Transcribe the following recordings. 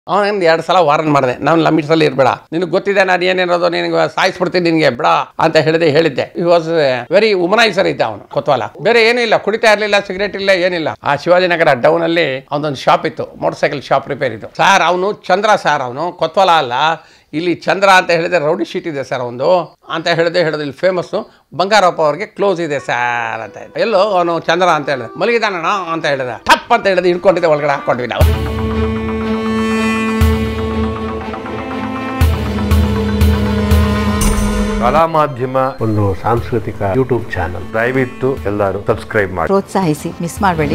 ಅವನಿಂದ ಎರಡು ಸಲ ವಾರನ್ ಮಾಡಿದೆ ನಾನು ಲಮಿಟ್ಸಲ್ಲಿ ಇರಬೇಡ ನಿನಗೆ ಗೊತ್ತಿದೆ ನಾನು ಏನೇನೋದು ನಿನಗೆ ಸಾಯಿಸ್ಬಿಡ್ತೀನಿ ನಿನಗೆ ಬೇಡ ಅಂತ ಹೇಳಿದೆ ಹೇಳಿದ್ದೆ ಈ ವಾಸ್ ವೆರಿ ಉಮನೈಸರ್ ಇದ್ದ ಅವನು ಕೊತ್ವಾಲ ಬೇರೆ ಏನೂ ಇಲ್ಲ ಕುಡಿತಾ ಇರಲಿಲ್ಲ ಸಿಗರೇಟ್ ಇಲ್ಲ ಏನಿಲ್ಲ ಆ ಶಿವಾಜಿನಗರ ಡೌನ್ ಅಲ್ಲಿ ಅವನೊಂದು ಶಾಪ್ ಇತ್ತು ಮೋಟರ್ ಸೈಕಲ್ ಶಾಪ್ ರಿಪೇರ್ ಇತ್ತು ಸರ್ ಅವನು ಚಂದ್ರ ಸರ್ ಅವನು ಕೊತ್ವಾಲ ಅಲ್ಲ ಇಲ್ಲಿ ಚಂದ್ರ ಅಂತ ಹೇಳಿದ್ರೆ ರೌಡಿ ಶೀಟ್ ಇದೆ ಸರ್ ಒಂದು ಅಂತ ಹೇಳಿದೆ ಹೇಳಿದ್ರೆ ಇಲ್ಲಿ ಫೇಮಸ್ಸು ಬಂಗಾರಪ್ಪ ಅವ್ರಿಗೆ ಕ್ಲೋಸ್ ಇದೆ ಸರ್ ಅಂತ ಹೇಳಿದೆ ಎಲ್ಲೋ ಅವನು ಚಂದ್ರ ಅಂತ ಹೇಳಿದೆ ಮಲಗಿದಾನಣ್ಣ ಅಂತ ಹೇಳಿದ ಟಪ್ ಅಂತ ಹೇಳಿದೆ ಹಿಡ್ಕೊಂಡಿದ್ದೆ ಒಳಗಡೆ ಹಾಕೊಂಡ್ವಿ ನಾವು ಕಲಾ ಮಾಧ್ಯಮ ಒಂದು ಸಾಂಸ್ಕೃತಿಕ ಯೂಟ್ಯೂಬ್ ಚಾನಲ್ ದಯವಿಟ್ಟು ಎಲ್ಲರೂ ಸಬ್ಸ್ಕ್ರೈಬ್ ಮಾಡಿ ಪ್ರೋತ್ಸಾಹಿಸಿ ಮಿಸ್ ಮಾಡಬೇಡಿ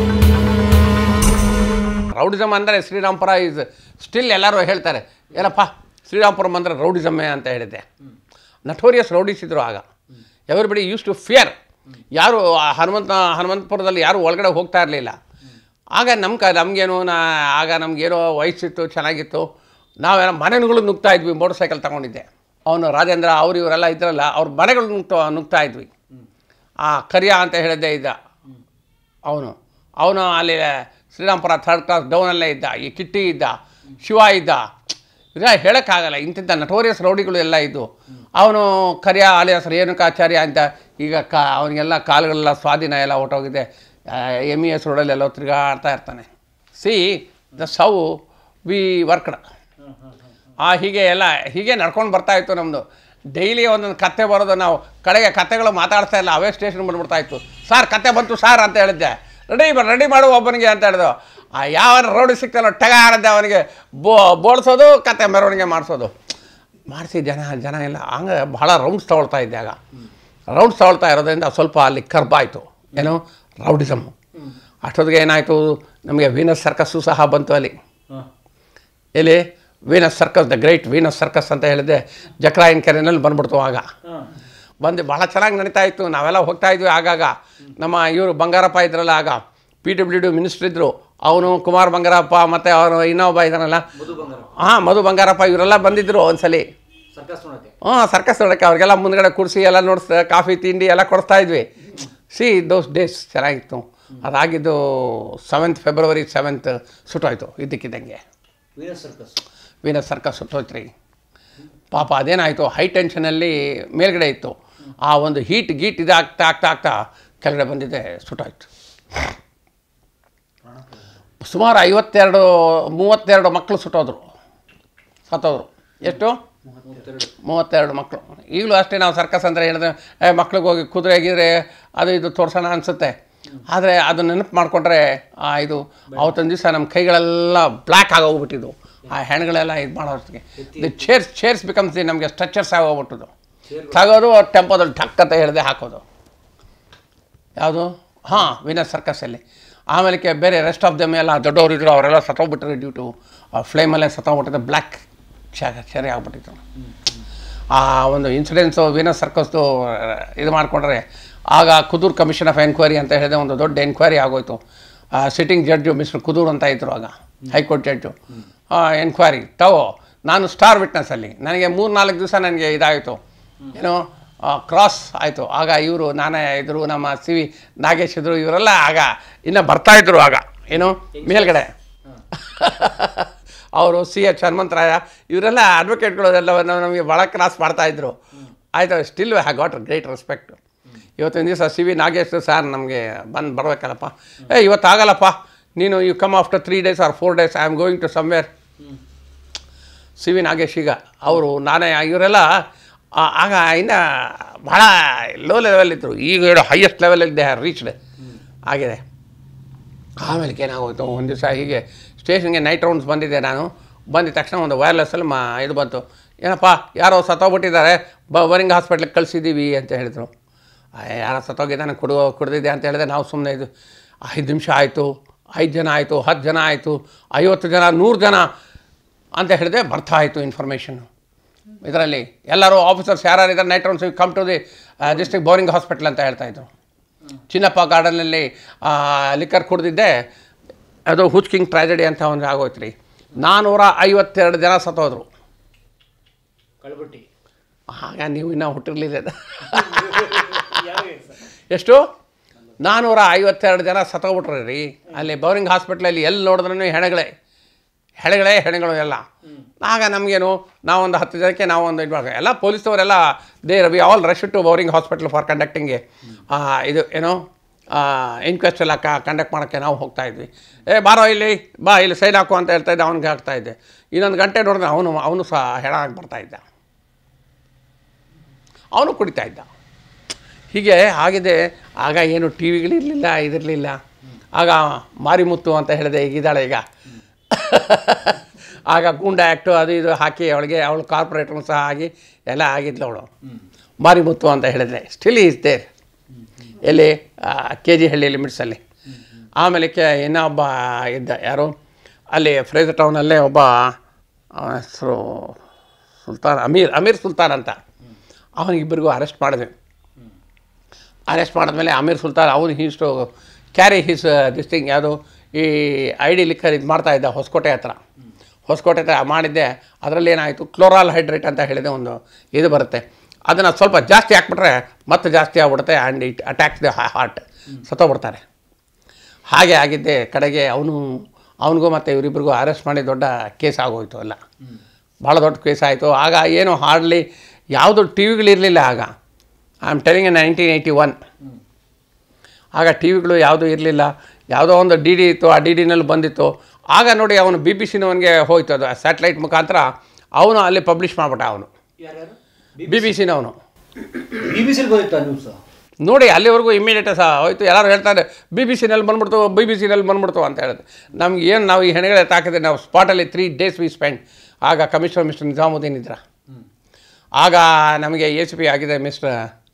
ರೌಡಿಸಮ್ ಅಂದರೆ ಶ್ರೀರಾಮ್ಪುರ ಇಸ್ ಸ್ಟಿಲ್ ಎಲ್ಲರೂ ಹೇಳ್ತಾರೆ ಏನಪ್ಪ ಶ್ರೀರಾಮ್ಪುರಂ ಅಂದರೆ ರೌಡಿಸಮ್ಮೇ ಅಂತ ಹೇಳಿದ್ದೆ ನಟೋರಿಯಸ್ ರೌಡಿಸ್ ಇದ್ರು ಆಗ ಎವ್ರಿಬಡಿ ಯೂಸ್ ಟು ಫಿಯರ್ ಯಾರು ಆ ಹನುಮಂತ ಹನುಮಂತಪುರದಲ್ಲಿ ಯಾರು ಒಳಗಡೆ ಹೋಗ್ತಾ ಇರಲಿಲ್ಲ ಆಗ ನಮ್ಮ ಕ ನಮಗೇನು ನಾ ಆಗ ನಮಗೇನೋ ವಯಸ್ಸಿತ್ತು ಚೆನ್ನಾಗಿತ್ತು ನಾವೆಲ್ಲ ಮನೆಗಳು ನುಗ್ತಾ ಇದ್ವಿ ಮೋಟರ್ ಸೈಕಲ್ ತಗೊಂಡಿದ್ದೆ ಅವನು ರಾಜೇಂದ್ರ ಅವ್ರು ಇವರೆಲ್ಲ ಇದ್ರಲ್ಲ ಅವ್ರ ಮನೆಗಳು ನುಗ್ತಾ ನುಗ್ತಾ ಇದ್ವಿ ಆ ಕರಿಯ ಅಂತ ಹೇಳಿದ್ದೆ ಇದ್ದ ಅವನು ಅವನು ಅಲ್ಲಿ ಶ್ರೀರಾಮ್ಪುರ ಥರ್ಡ್ ಕ್ಲಾಸ್ ಡೌನಲ್ಲೇ ಇದ್ದ ಈ ಕಿಟ್ಟಿ ಇದ್ದ ಶಿವ ಇದ್ದ ಇದೆಲ್ಲ ಹೇಳೋಕ್ಕಾಗಲ್ಲ ಇಂತಿಂಥ ನಟೋರಿಯಸ್ ರೌಡಿಗಳು ಎಲ್ಲ ಇದ್ದು ಅವನು ಕರಿಯ ಆಲಿಯಾಸ್ ರೇಣುಕಾಚಾರ್ಯ ಅಂತ ಈಗ ಕಾ ಅವನಿಗೆಲ್ಲ ಕಾಲುಗಳೆಲ್ಲ ಸ್ವಾಧೀನ ಎಲ್ಲ ಹೊಟ್ಟೋಗಿದೆ ಎಮ್ ಇ ಎಸ್ ರೋಡಲ್ಲಿ ಎಲ್ಲೋ ತಿರುಗಾಡ್ತಾ ಇರ್ತಾನೆ see the so we worked ಆ ಹೀಗೆ ಎಲ್ಲ ಹೀಗೆ ನಡ್ಕೊಂಡು ಬರ್ತಾ ಇತ್ತು ನಮ್ಮದು ಡೈಲಿ ಒಂದೊಂದು ಕತೆ ಬರೋದು ನಾವು ಕಡೆಗೆ ಕತೆಗಳು ಮಾತಾಡ್ತಾ ಇಲ್ಲ ಅವೇ ಸ್ಟೇಷನ್ ಬಂದ್ಬಿಡ್ತಾ ಇತ್ತು ಸಾರ್ ಕತೆ ಬಂತು ಸಾರ್ ಅಂತ ಹೇಳಿದ್ದೆ ರೆಡಿ ರೆಡಿ ಮಾಡು ಒಬ್ಬನಿಗೆ ಅಂತ ಹೇಳಿದ್ರು ಆ ಯಾವ ರೋಡಿ ಸಿಗ್ತಾನೋ ಟಗಾರದ್ದೆ ಅವನಿಗೆ ಬೋ ಬೋಳ್ಸೋದು ಕತೆ ಮೆರವಣಿಗೆ ಮಾಡಿಸೋದು ಮಾಡಿಸಿ ಜನ ಜನ ಎಲ್ಲ ಹಂಗೆ ಭಾಳ ರೌಂಡ್ಸ್ ತಗೊಳ್ತಾ ಇದ್ದೆ ಆಗ ರೌಂಡ್ಸ್ ತಗೊಳ್ತಾ ಇರೋದ್ರಿಂದ ಸ್ವಲ್ಪ ಅಲ್ಲಿ ಕರ್ಬಾಯಿತು ಏನು ರೌಡಿಸಮ್ಮು ಅಷ್ಟೊತ್ತಿಗೆ ಏನಾಯಿತು ನಮಗೆ ವೀನಸ್ ಸರ್ಕಸ್ಸು ಸಹ ಬಂತು ಅಲ್ಲಿ ಎಲ್ಲಿ Venus circus the great Venus circus ಅಂತ ಹೇಳಿದ್ದೆ ಜಕ್ರಾಯನ್ ಕೆರೆನಲ್ಲಿ ಬಂದ್ಬಿಡ್ತು ಆಗ ಬಂದು ಭಾಳ ಚೆನ್ನಾಗಿ ನಡೀತಾ ಇತ್ತು ನಾವೆಲ್ಲ ಹೋಗ್ತಾ ಇದ್ವಿ ಆಗಾಗ ನಮ್ಮ ಇವರು ಬಂಗಾರಪ್ಪ ಇದ್ರಲ್ಲ ಆಗ ಪಿ ಡಬ್ಲ್ಯೂ ಡಿ ಮಿನಿಸ್ಟ್ರ್ ಇದ್ದರು ಅವನು ಕುಮಾರ್ ಬಂಗಾರಪ್ಪ ಮತ್ತು ಅವನು ಇನ್ನೊಬ್ಬ ಇದ್ದಾನಲ್ಲ ಹಾಂ ಮಧು ಬಂಗಾರಪ್ಪ ಇವರೆಲ್ಲ ಬಂದಿದ್ದರು ಒಂದ್ಸಲಿ ಹಾಂ ಸರ್ಕಸ್ ನೋಡೋಕ್ಕೆ ಅವ್ರಿಗೆಲ್ಲ ಮುಂದ್ಗಡೆ ಕುಡಿಸಿ ಎಲ್ಲ ನೋಡಿಸ್ ಕಾಫಿ ತಿಂಡಿ ಎಲ್ಲ ಕೊಡಿಸ್ತಾ ಇದ್ವಿ ಸಿ ದೋಸ್ ಡೇಸ್ ಚೆನ್ನಾಗಿತ್ತು ಅದಾಗಿದ್ದು ಸೆವೆಂತ್ ಫೆಬ್ರವರಿ ಸೆವೆಂತ್ ಸುಟ್ಟೋಯ್ತು ಇದ್ದಕ್ಕಿದ್ದಂಗೆ ವೀನಸ್ ಸರ್ಕಸ್ ಸುಟ್ಟೋಯ್ತು ರೀ ಪಾಪ ಅದೇನಾಯಿತು ಹೈ ಟೆನ್ಷನಲ್ಲಿ ಮೇಲ್ಗಡೆ ಇತ್ತು ಆ ಒಂದು ಹೀಟ್ ಗೀಟ್ ಇದಾಗ್ತಾ ಆಗ್ತಾ ಆಗ್ತಾ ಕೆಳಗಡೆ ಬಂದಿದ್ದೆ ಸುಟ್ಟೋಯ್ತು ಸುಮಾರು ಐವತ್ತೆರಡು ಮೂವತ್ತೆರಡು ಮಕ್ಕಳು ಸುಟ್ಟೋದ್ರು ಸತ್ತೋದ್ರು ಎಷ್ಟು ಮೂವತ್ತೆರಡು ಮಕ್ಕಳು ಈಗಲೂ ಅಷ್ಟೇ ನಾವು ಸರ್ಕಸ್ ಅಂದರೆ ಹೇಳಿದ್ರೆ ಏ ಮಕ್ಳಿಗೆ ಹೋಗಿ ಕುದುರೆ ಗಿದ್ರೆ ಅದು ಇದು ತೋರ್ಸೋಣ ಅನಿಸುತ್ತೆ ಆದರೆ ಅದು ನೆನಪು ಮಾಡಿಕೊಂಡ್ರೆ ಇದು ಅವತ್ತೊಂದು ದಿವಸ ನಮ್ಮ ಕೈಗಳೆಲ್ಲ ಬ್ಲ್ಯಾಕ್ ಆಗೋಗ್ಬಿಟ್ಟಿದ್ವು ಆ ಹೆಣ್ಗಳೆಲ್ಲ ಇದು ಮಾಡೋಷ್ಟಕ್ಕೆ the chairs chairs becomes the ನಮಗೆ ಸ್ಟ್ರಕ್ಚರ್ಸ್ ಆಗೋಗ್ಬಿಟ್ಟದು ತಗೋದು ಟೆಂಪೋದಲ್ಲಿ ಟಕ್ ಅಂತ ಹೇಳಿದೆ ಹಾಕೋದು ಯಾವುದು ಹಾಂ ವಿನಸ್ ಸರ್ಕಸಲ್ಲಿ ಆಮೇಲೆ ಬೇರೆ ರೆಸ್ಟ್ ಆಫ್ ದಮ್ ಎಲ್ಲ ದೊಡ್ಡವರು ಇದ್ರು ಅವರೆಲ್ಲ ಸತ್ತೋಗ್ಬಿಟ್ರೆ ಡ್ಯೂ ಟು ಆ ಫ್ಲೇಮಲ್ಲೇ ಸತ್ತೋಗ್ಬಿಟ್ಟಿದೆ ಬ್ಲ್ಯಾಕ್ ಸರಿ ಆಗ್ಬಿಟ್ಟಿತ್ತು ಆ ಒಂದು ಇನ್ಸಿಡೆನ್ಸು ವೀನಸ್ ಸರ್ಕಸ್ದು ಇದು ಮಾಡಿಕೊಂಡ್ರೆ ಆಗ ಕುದೂರ್ ಕಮಿಷನ್ ಆಫ್ ಎನ್ಕ್ವೈರಿ ಅಂತ ಹೇಳಿದೆ ಒಂದು ದೊಡ್ಡ ಎನ್ಕ್ವೈರಿ ಆಗೋಯ್ತು ಸಿಟ್ಟಿಂಗ್ ಜಡ್ಜು ಮಿಸ್ಟರ್ ಕುದೂರ್ ಅಂತ ಇದ್ದರು ಆಗ ಹೈಕೋರ್ಟ್ ಜಡ್ಜು ಎನ್ಕ್ವೈರಿ ತಗೋ ನಾನು ಸ್ಟಾರ್ ವಿಟ್ನೆಸ್ಸಲ್ಲಿ ನನಗೆ ಮೂರು ನಾಲ್ಕು ದಿವಸ ನನಗೆ ಇದಾಯಿತು ಏನು ಕ್ರಾಸ್ ಆಯಿತು ಆಗ ಇವರು ನಾನೇ ಇದ್ದರು ನಮ್ಮ ಸಿ ವಿ ನಾಗೇಶ್ ಇದ್ದರು ಇವರೆಲ್ಲ ಆಗ ಇನ್ನು ಬರ್ತಾಯಿದ್ರು ಆಗ ಏನು ಮೇಲ್ಗಡೆ ಅವರು ಸಿ ಎಚ್ ಹನುಮಂತರಾಯ ಇವರೆಲ್ಲ ಅಡ್ವೊಕೇಟ್ಗಳು ಎಲ್ಲ ನಮಗೆ ಭಾಳ ಕ್ರಾಸ್ ಮಾಡ್ತಾಯಿದ್ರು ಆಯಿತು still he got great respect ಇವತ್ತಿನ ದಿವಸ ಸಿ ವಿ ನಾಗೇಶ್ ಸರ್ ನಮಗೆ ಬಂದು ಬರಬೇಕಲ್ಲಪ್ಪ ಏ ಇವತ್ತು ಆಗಲ್ಲಪ್ಪ ನೀನು you come after three days or four days I am going to somewhere see we Nagesh ಈಗ ಅವರು ನಾನೇ ಇವರೆಲ್ಲ ಆ- ಆಗ ಇನ್ನು ಭಾಳ ಲೋ ಲೆವೆಲ್ ಇದ್ದರು ಈಗ ಹೇಳೋ ಹೈಯೆಸ್ಟ್ ಲೆವೆಲಲ್ಲಿ ದೇ ಹ್ಯಾವ್ ರೀಚ್ಡ್ ಆಗಿದೆ ಆಮೇಲೆ ಏನಾಗೋಯ್ತು ಒಂದು ದಿವಸ ಹೀಗೆ ಸ್ಟೇಷನ್ಗೆ ನೈಟ್ ರೌಂಡ್ಸ್ ಬಂದಿದ್ದೆ ನಾನು ಬಂದಿದ ತಕ್ಷಣ ಒಂದು ವೈರ್ಲೆಸ್ಸಲ್ಲಿ ಮಾ ಇದು ಬಂತು ಏನಪ್ಪ ಯಾರೋ ಸತ್ತೋಗ್ಬಿಟ್ಟಿದ್ದಾರೆ ಬ ಬರಿಂಗ್ ಹಾಸ್ಪಿಟ್ಲಿಗೆ ಕಳಿಸಿದ್ದೀವಿ ಅಂತ ಹೇಳಿದರು ಯಾರೋ ಸತ್ತೋಗಿದ್ದಾನೆ ಕುಡು ಕುಡ್ದಿದ್ದೆ ಅಂತ ಹೇಳಿದೆ ನಾವು ಸುಮ್ಮನೆ ಇದು ಐದು ನಿಮಿಷ ಆಯಿತು ಐದು ಜನ ಆಯಿತು ಹತ್ತು ಜನ ಆಯಿತು ಐವತ್ತು ಜನ ನೂರು ಜನ ಅಂತ ಹೇಳಿದೆ ಬರ್ತಾ ಆಯಿತು ಇನ್ಫಾರ್ಮೇಷನ್ನು ಇದರಲ್ಲಿ ಎಲ್ಲರೂ ಆಫೀಸರ್ಸ್ ಯಾರು ಇದ್ದಾರೆ night rounds come to the district Bowring hospital ಅಂತ ಹೇಳ್ತಾಯಿದ್ರು ಚಿನ್ನಪ್ಪ ಗಾರ್ಡನಲ್ಲಿ ಲಿಕ್ಕರ್ ಕುಡ್ದಿದ್ದೆ ಅದು ಹುಚ್ ಕಿಂಗ್ ಟ್ರಾಜಡಿ ಅಂತ ಒಂದು ಆಗೋಯ್ತು ರೀ ನಾನ್ನೂರ ಐವತ್ತೆರಡು ಜನ ಸತ್ತೋದ್ರು ಆಗ ನೀವು ಇನ್ನೂ ಹುಟ್ಟಿರ್ಲಿಲ್ಲ ಎಷ್ಟು ನಾನ್ನೂರ ಐವತ್ತೆರಡು ಜನ ಸತ್ತೋಗ್ಬಿಟ್ರಿ ರೀ ಅಲ್ಲಿ ಬೌರಿಂಗ್ ಹಾಸ್ಪಿಟ್ಲಲ್ಲಿ ಎಲ್ಲಿ ನೋಡಿದ್ರೂ ಹೆಣಗಳೇ ಹೆಣಗಳೇ ಹೆಣಗಳು ಎಲ್ಲ ಆಗ ನಮಗೇನು ನಾವೊಂದು ಹತ್ತು ಜನಕ್ಕೆ ನಾವೊಂದು ಇದು ಮಾಡ್ಕೊ ಎಲ್ಲ ಪೊಲೀಸ್ನವರೆಲ್ಲ they we all rush to Bowring hospital for conducting ಇದು ಏನೋ ಇನ್ಕ್ವೆಸ್ಟ್ ಎಲ್ಲ ಕಂಡಕ್ಟ್ ಮಾಡೋಕ್ಕೆ ನಾವು ಹೋಗ್ತಾ ಇದ್ವಿ ಏ ಬಾರೋ ಇಲ್ಲಿ ಬಾ ಇಲ್ಲಿ ಸೈನ್ ಹಾಕು ಅಂತ ಹೇಳ್ತಾ ಇದ್ದೆ ಅವ್ನಿಗೆ ಹಾಕ್ತಾ ಇದ್ದೆ ಇನ್ನೊಂದು ಗಂಟೆ ನೋಡಿದ್ರೆ ಅವನು ಅವನು ಸಹ ಹೆಣ ಆಗಿ ಬರ್ತಾ ಇದ್ದ ಅವನು ಕುಡಿತಾ ಇದ್ದ ಹೀಗೆ ಆಗಿದೆ ಆಗ ಏನು ಟಿ ವಿಗಳಿರಲಿಲ್ಲ ಇದಿರಲಿಲ್ಲ ಆಗ ಮಾರಿಮುತ್ತು ಅಂತ ಹೇಳಿದೆ ಈಗಿದ್ದಾಳೆ ಈಗ ಆಗ ಗೂಂಡ ಆ್ಯಕ್ಟು ಅದು ಇದು ಹಾಕಿ ಅವಳಿಗೆ ಅವಳು ಕಾರ್ಪೊರೇಟ್ರು ಸಹ ಆಗಿ ಎಲ್ಲ ಆಗಿದ್ಲು ಅವಳು ಮಾರಿಮುತ್ತು ಅಂತ ಹೇಳಿದ್ರೆ ಸ್ಟಿಲ್ ಈಸ್ ದೇರ್ ಎಲ್ಲಿ ಕೆ ಜಿ ಹಳ್ಳಿ ಲಿಮಿಟ್ಸಲ್ಲಿ ಆಮೇಲೆ ಕೆ ಇನ್ನೊಬ್ಬ ಇದ್ದ ಯಾರು ಅಲ್ಲಿ ಫ್ರೇಜರ್ ಟೌನಲ್ಲೇ ಒಬ್ಬ ಅವನ ಹೆಸರು ಸುಲ್ತಾನ್ ಅಮೀರ್ ಅಮೀರ್ ಸುಲ್ತಾನ್ ಅಂತ ಅವನಿಗಿಬ್ಬರಿಗೂ ಅರೆಸ್ಟ್ ಮಾಡಿದ್ವಿ ಅರೆಸ್ಟ್ ಮಾಡಿದ್ಮೇಲೆ ಅಮೀರ್ ಸುಲ್ತಾನ್ ಅವನು he's to carry his this thing ಯಾವುದು ಈ ಐ ಡಿ ಲಿಕ್ಕರ್ ಇದು ಮಾಡ್ತಾ ಇದ್ದ ಹೊಸಕೋಟೆ ಹತ್ರ ಹೊಸಕೋಟೆ ಹತ್ರ ಮಾಡಿದ್ದೆ ಅದರಲ್ಲಿ ಏನಾಯಿತು ಕ್ಲೋರಾಲ್ ಹೈಡ್ರೇಟ್ ಅಂತ ಹೇಳಿದೆ ಒಂದು ಇದು ಬರುತ್ತೆ ಅದನ್ನು ಸ್ವಲ್ಪ ಜಾಸ್ತಿ ಹಾಕ್ಬಿಟ್ರೆ ಮತ್ತೆ ಜಾಸ್ತಿ ಆಗ್ಬಿಡುತ್ತೆ and it attacks the heart ಸತ್ತೋಗ್ಬಿಡ್ತಾರೆ ಹಾಗೆ ಆಗಿದ್ದೆ ಕಡೆಗೆ ಅವನು ಅವನಿಗೂ ಮತ್ತು ಇವರಿಬ್ಬರಿಗೂ ಅರೆಸ್ಟ್ ಮಾಡಿ ದೊಡ್ಡ ಕೇಸ್ ಆಗೋಯ್ತು ಎಲ್ಲ ಭಾಳ ದೊಡ್ಡ ಕೇಸ್ ಆಯಿತು ಆಗ ಏನು ಹಾರ್ಡ್ಲಿ ಯಾವುದು ಟಿ ವಿಗಳಿರಲಿಲ್ಲ ಆಗ I am telling nineteen eighty one ಆಗ ಟಿ ವಿಗಳು ಯಾವುದೂ ಇರಲಿಲ್ಲ ಯಾವುದೋ ಒಂದು ಡಿ ಡಿ ಇತ್ತು ಆ ಡಿ ಡಿನಲ್ಲಿ ಬಂದಿತ್ತು ಆಗ ನೋಡಿ ಅವನು ಬಿ ಬಿ ಸಿನವನಿಗೆ ಹೋಯ್ತು ಅದು ಸ್ಯಾಟಲೈಟ್ ಮುಖಾಂತರ ಅವನು ಅಲ್ಲಿ ಪಬ್ಲಿಷ್ ಮಾಡ್ಬಿಟ್ಟ ಅವನು ಯಾರ್ಯಾರು ಬಿ ಬಿ ಸಿನವನು ಬಿ ಬಿ ಸಿಲಿ ಬಂದಿತ್ತ ನ್ಯೂಸ್ ನೋಡಿ ಅಲ್ಲಿವರೆಗೂ ಇಮಿಡಿಯೇಟ್ ಸಹ ಹೋಯ್ತು ಎಲ್ಲರೂ ಹೇಳ್ತಾರೆ ಬಿ ಬಿ ಸಿನಲ್ಲಿ ಬಂದ್ಬಿಡ್ತು ಬಿ ಬಿ ಸಿನಲ್ಲಿ ಬಂದ್ಬಿಡ್ತು ಅಂತ ಹೇಳಿದೆ ನಮ್ಗೆ ಏನು ನಾವು ಈ ಹೆಣಗಳೇ ತಾಕಿದ್ರೆ ನಾವು ಸ್ಪಾಟಲ್ಲಿ ತ್ರೀ ಡೇಸ್ ವಿ ಸ್ಪೆಂಡ್ ಆಗ ಕಮಿಷನರ್ ಮಿಸ್ಟರ್ ನಿಜಾಮುದ್ದೀನ್ ಇದ್ರ ಆಗ ನಮಗೆ ಎ ಸಿ ಪಿ ಆಗಿದೆ ಮಿಸ್ಟರ್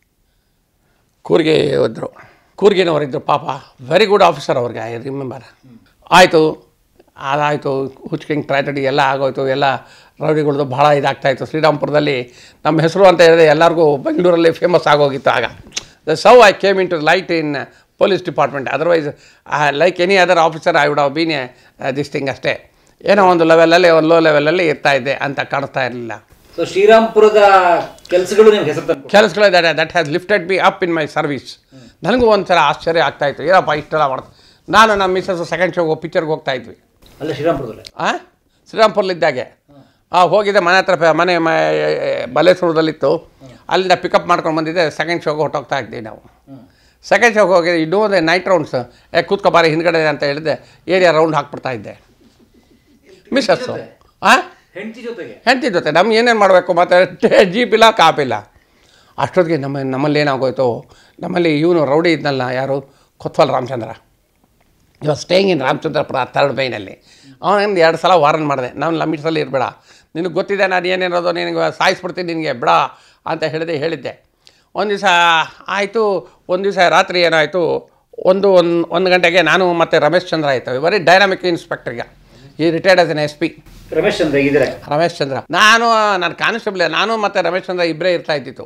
ಕೂರ್ಗೆ ಇದ್ದರು ಕೂರ್ಗಿನವರಿದ್ದರು ಪಾಪ ವೆರಿ ಗುಡ್ ಆಫೀಸರ್ ಅವ್ರಿಗೆ ಐ ರಿಮೆಂಬರ್ ಆಯಿತು ಅದಾಯಿತು ಹುಚ್ಕಿಂಗ್ ಟ್ರಾಟಡಿ ಎಲ್ಲ ಆಗೋಯ್ತು ಎಲ್ಲ ರೌಡಿಗಳದ್ದು ಭಾಳ ಇದಾಗ್ತಾಯಿತ್ತು ಶ್ರೀರಾಮ್ಪುರದಲ್ಲಿ ನಮ್ಮ ಹೆಸರು ಅಂತ ಹೇಳಿದ್ರೆ ಎಲ್ಲರಿಗೂ ಬೆಂಗಳೂರಲ್ಲಿ ಫೇಮಸ್ ಆಗೋಗಿತ್ತು ಆಗ the so I came into light in police department otherwise like any other officer I would have been this thing ಅಷ್ಟೇ ಏನೋ ಒಂದು ಲೆವೆಲಲ್ಲಿ ಒಂದು ಲೋ ಲೆವೆಲಲ್ಲಿ ಇರ್ತಾ ಇದ್ದೆ ಅಂತ ಕಾಣಿಸ್ತಾ ಇರಲಿಲ್ಲ ಸೊ ಶ್ರೀರಾಮ್ಪುರದ ಕೆಲಸಗಳು ನಿಮ್ಗೆ ಹೆಸರು ತಂದು ಕೆಲಸಗಳಿದ್ದಾರೆ that has lifted be up in my service ನನಗೂ ಒಂಥರ ಆಶ್ಚರ್ಯ ಆಗ್ತಾಯಿತ್ತು ಏನಪ್ಪ ಇಷ್ಟೆಲ್ಲ ಮಾಡ್ತಾ ನಾನು ನಮ್ಮ ಮಿಸ್ಸಸ್ ಸೆಕೆಂಡ್ ಶೋಗೆ ಪಿಕ್ಚರ್ಗೆ ಹೋಗ್ತಾ ಇದ್ವಿ ಅಲ್ಲೇ ಶ್ರೀರಾಮ್ಪುರದಲ್ಲೇ ಆ ಶ್ರೀರಾಮ್ಪುರಲ್ಲಿದ್ದಾಗೆ ಆ ಹೋಗಿದ್ದೆ ಮನೆ ಹತ್ರ ಪ- ಮನೆ ಮ ಬಲೇಶ್ವರದಲ್ಲಿತ್ತು ಅಲ್ಲಿಂದ ಪಿಕಪ್ ಮಾಡ್ಕೊಂಡು ಬಂದಿದ್ದೆ ಸೆಕೆಂಡ್ ಶೋಗೆ ಹೊಟ್ಟೋಗ್ತಾ ಇದ್ವಿ ನಾವು ಸೆಕೆಂಡ್ ಶೋಗೆ ಹೋಗಿ ಇನ್ನೂ ಒಂದು ನೈಟ್ ರೌಂಡ್ಸ್ ಏ ಕೂತ್ಕೊ ಬಾರಿ ಹಿಂದ್ಗಡೆ ಅಂತ ಹೇಳಿದೆ ಏರಿಯಾ ರೌಂಡ್ ಹಾಕ್ಬಿಡ್ತಾ ಇದ್ದೆ ಮಿಸ್ಸಸ್ಸು ಹಾಂ ಹೆಂಡತಿ ಜೊತೆಗೆ ಹೆಂಡತಿ ಜೊತೆ ನಮ್ಗೆ ಏನೇನು ಮಾಡಬೇಕು ಮತ್ತು ಜೀಪ್ ಇಲ್ಲ ಕಾಪಿಲ್ಲ ಅಷ್ಟೊತ್ತಿಗೆ ನಮ್ಮ ನಮ್ಮಲ್ಲಿ ಏನಾಗೋಯ್ತು ನಮ್ಮಲ್ಲಿ ಇವನು ರೌಡಿ ಇದ್ನಲ್ಲ ಯಾರು ಕೊತ್ವಾಲ್ ರಾಮಚಂದ್ರ ಇವಾಗ ಸ್ಟೇಯಿಂಗ್ ಇನ್ ರಾಮಚಂದ್ರಪುರ ಥರ್ಡ್ ಮೈನಲ್ಲಿ ಅವನಿಂದ ಎರಡು ಸಲ ವಾರನ್ ಮಾಡಿದೆ ನಾನು ಲಮಿಟ್ಸಲ್ಲಿ ಇರಬೇಡ ನಿನಗೆ ಗೊತ್ತಿದೆ ನಾನು ಏನೇನೋದು ನಿನಗೆ ಸಾಯಿಸ್ಬಿಡ್ತೀನಿ ನಿನಗೆ ಬಿಡ ಅಂತ ಹೇಳಿದೆ ಹೇಳಿದ್ದೆ ಒಂದು ದಿವಸ ಆಯಿತು ಒಂದು ದಿವಸ ರಾತ್ರಿ ಏನಾಯಿತು ಒಂದು ಒಂದು ಒಂದು ಗಂಟೆಗೆ ನಾನು ಮತ್ತು ರಮೇಶ್ ಚಂದ್ರ ಆಯಿತು ವೆರಿ ಡೈನಾಮಿಕ್ ಇನ್ಸ್ಪೆಕ್ಟರ್ಗೆ ಈ retired as an S P Ramesh Chandra ಇದ್ರೆ ರಮೇಶ್ ಚಂದ್ರ ನಾನು ನಾನು ಕಾನ್ಸ್ಟೇಬಲ್ ನಾನು ಮತ್ತು ರಮೇಶ್ ಚಂದ್ರ ಇಬ್ಬರೇ ಇರ್ತಾ ಇದ್ದಿತ್ತು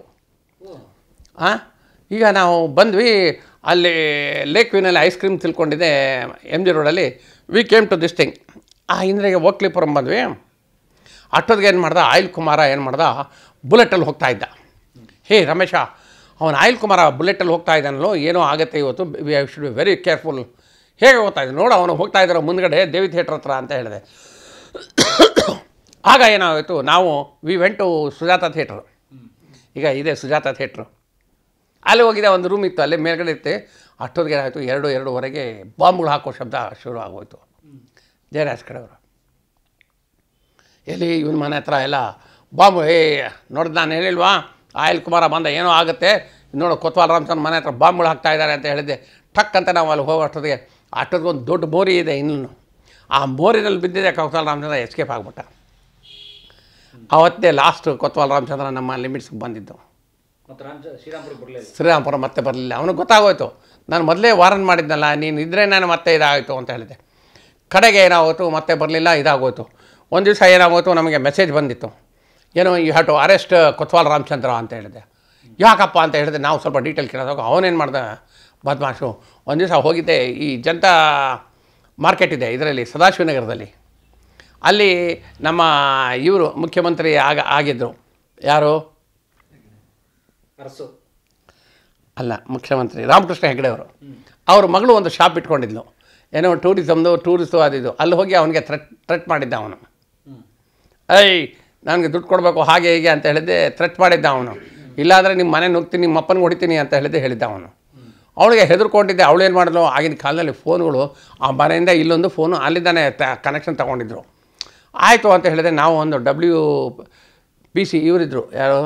ಹಾಂ ಈಗ ನಾವು ಬಂದ್ವಿ ಅಲ್ಲಿ ಲೇಕ್ ವ್ಯೂನಲ್ಲಿ ಐಸ್ ಕ್ರೀಮ್ ತಿಳ್ಕೊಂಡಿದ್ದೆ ಎಮ್ ಜಿ ರೋಡಲ್ಲಿ we came to this thing ಆ ಹಿಂದ್ರೆಗೆ ಓಕ್ಲಿಪುರಂ ಬಂದ್ವಿ ಅಷ್ಟೊತ್ತಿಗೆ ಏನು ಮಾಡ್ದ ಆಯಿಲ್ ಕುಮಾರ ಏನು ಮಾಡ್ದ ಬುಲೆಟಲ್ಲಿ ಹೋಗ್ತಾ ಇದ್ದ ಹೇ ರಮೇಶ ಅವನು ಆಯಿಲ್ ಕುಮಾರ ಬುಲೆಟಲ್ಲಿ ಹೋಗ್ತಾ ಇದ್ದಾನಲ್ಲೋ ಏನೋ ಆಗುತ್ತೆ ಇವತ್ತು we should be very careful ಹೇಗೆ ಹೋಗ್ತಾ ಇದ್ದ ನೋಡು ಅವನು ಹೋಗ್ತಾ ಇದ್ದಾರೋ ಮುಂದ್ಗಡೆ ದೇವಿ ಥಿಯೇಟ್ರ್ ಹತ್ರ ಅಂತ ಹೇಳಿದೆ ಆಗ ಏನಾಯಿತು ನಾವು we went to Sujatha theatre ಈಗ ಇದೆ ಸುಜಾತ ಥಿಯೇಟ್ರು ಅಲ್ಲಿ ಹೋಗಿದೆ ಒಂದು ರೂಮ್ ಇತ್ತು ಅಲ್ಲಿ ಮೇಲ್ಗಡೆ ಇತ್ತು ಅಷ್ಟೊತ್ತಿಗೆ ಏನಾಯಿತು ಎರಡು ಎರಡೂವರೆಗೆ ಬಾಂಬ್ಗಳು ಹಾಕೋ ಶಬ್ದ ಶುರು ಆಗೋಯ್ತು ಜಯರಾಜ್ ಕಡೆಯವರು ಎಲ್ಲಿ ಇವನ ಮನೆ ಹತ್ರ ಎಲ್ಲ ಬಾಂಬು ಏ ನೋಡಿದ್ ನಾನು ಹೇಳಿಲ್ವಾ ಆಯಿಲ್ ಕುಮಾರ ಬಂದ ಏನೋ ಆಗುತ್ತೆ ನೋಡು ಕೊತ್ವಾಲ್ ರಾಮಚಂದ್ರ ಮನೆ ಹತ್ರ ಬಾಂಬ್ಗಳು ಹಾಕ್ತಾ ಇದ್ದಾರೆ ಅಂತ ಹೇಳಿದ್ದೆ ಟಕ್ ಅಂತ ನಾವು ಅಲ್ಲಿ ಹೋಗೋ ಅಷ್ಟೊತ್ತಿಗೆ ಅಷ್ಟೊತ್ತಿಗೆ ಒಂದು ದೊಡ್ಡ ಮೋರಿ ಇದೆ ಇನ್ನೂ ಆ ಮೋರಿನಲ್ಲಿ ಬಿದ್ದಿದೆ ಕೊತ್ವಾಲ್ ರಾಮಚಂದ್ರ ಎಸ್ಕೇಪ್ ಆಗ್ಬಿಟ್ಟ ಅವತ್ತೇ ಲಾಸ್ಟ್ ಕೊತ್ವಾಲ್ ರಾಮಚಂದ್ರ ನಮ್ಮ ಲಿಮಿಟ್ಸ್ಗೆ ಬಂದಿದ್ದು ಮತ್ತೆ ರಾಮ ಶ್ರೀರಾಮ್ಪುರಕ್ಕೆ ಬರಲಿಲ್ಲ ಶ್ರೀರಾಮಪುರ ಮತ್ತೆ ಬರಲಿಲ್ಲ ಅವನಿಗೆ ಗೊತ್ತಾಗೋಯ್ತು ನಾನು ಮೊದಲೇ ವಾರನ್ ಮಾಡಿದ್ನಲ್ಲ ನೀನು ಇದ್ದರೆ ನಾನು ಮತ್ತೆ ಇದಾಗೋಯ್ತು ಅಂತ ಹೇಳಿದೆ ಕಡೆಗೆ ಏನಾಗೋಯ್ತು ಮತ್ತೆ ಬರಲಿಲ್ಲ ಇದಾಗೋಯ್ತು ಒಂದು ದಿವಸ ಏನಾಗೋಯ್ತು ನಮಗೆ ಮೆಸೇಜ್ ಬಂದಿತ್ತು ಏನೋ you have to arrest Kotwal Ramachandra ಅಂತ ಹೇಳಿದೆ ಯಾಕಪ್ಪ ಅಂತ ಹೇಳಿದೆ ನಾವು ಸ್ವಲ್ಪ ಡೀಟೇಲ್ ಕೇಳೋದಾಗ ಅವನೇನು ಮಾಡ್ದೆ ಬದ್ಮಾಶು ಒಂದು ದಿವಸ ಹೋಗಿದ್ದೆ ಈ ಜನತಾ ಮಾರ್ಕೆಟ್ ಇದೆ ಇದರಲ್ಲಿ ಸದಾಶಿವನಗರದಲ್ಲಿ ಅಲ್ಲಿ ನಮ್ಮ ಇವರು ಮುಖ್ಯಮಂತ್ರಿ ಆಗ ಆಗಿದ್ದರು ಯಾರು ಅರಸು ಅಲ್ಲ ಮುಖ್ಯಮಂತ್ರಿ ರಾಮಕೃಷ್ಣ ಹೆಗಡೆ ಅವರು ಅವ್ರ ಮಗಳು ಒಂದು ಶಾಪ್ ಇಟ್ಕೊಂಡಿದ್ಲು ಏನೋ ಟೂರಿಸಮ್ದು ಟೂರಿಸ್ಟು ಅದಿದು ಅಲ್ಲಿ ಹೋಗಿ ಅವನಿಗೆ ಥ್ರೆಟ್ ಥ್ರೆಟ್ ಮಾಡಿದ್ದ ಅವನು ಏಯ್ ನನಗೆ ದುಡ್ಡು ಕೊಡಬೇಕು ಹಾಗೆ ಹೀಗೆ ಅಂತ ಹೇಳಿದ್ದೆ ಥ್ರೆಟ್ ಮಾಡಿದ್ದ ಅವನು ಇಲ್ಲಾಂದರೆ ನಿಮ್ಮ ಮನೆ ನುಗ್ತೀನಿ ನಿಮ್ಮ ಅಪ್ಪನಿಗೆ ಹೊಡಿತೀನಿ ಅಂತ ಹೇಳಿದ್ದೆ ಹೇಳಿದ್ದ ಅವನು ಅವಳಿಗೆ ಹೆದರ್ಕೊಂಡಿದ್ದೆ ಅವಳೇನು ಮಾಡಿದ್ಲು ಆಗಿನ ಕಾಲದಲ್ಲಿ ಫೋನ್ಗಳು ಆ ಮನೆಯಿಂದ ಇಲ್ಲೊಂದು ಫೋನು ಅಲ್ಲಿದ್ದಾನೆ ಕನೆಕ್ಷನ್ ತೊಗೊಂಡಿದ್ರು ಆಯಿತು ಅಂತ ಹೇಳಿದೆ ನಾವು ಒಂದು ಡಬ್ಲ್ಯೂ ಪಿ ಸಿ ಇವರಿದ್ದರು ಯಾರು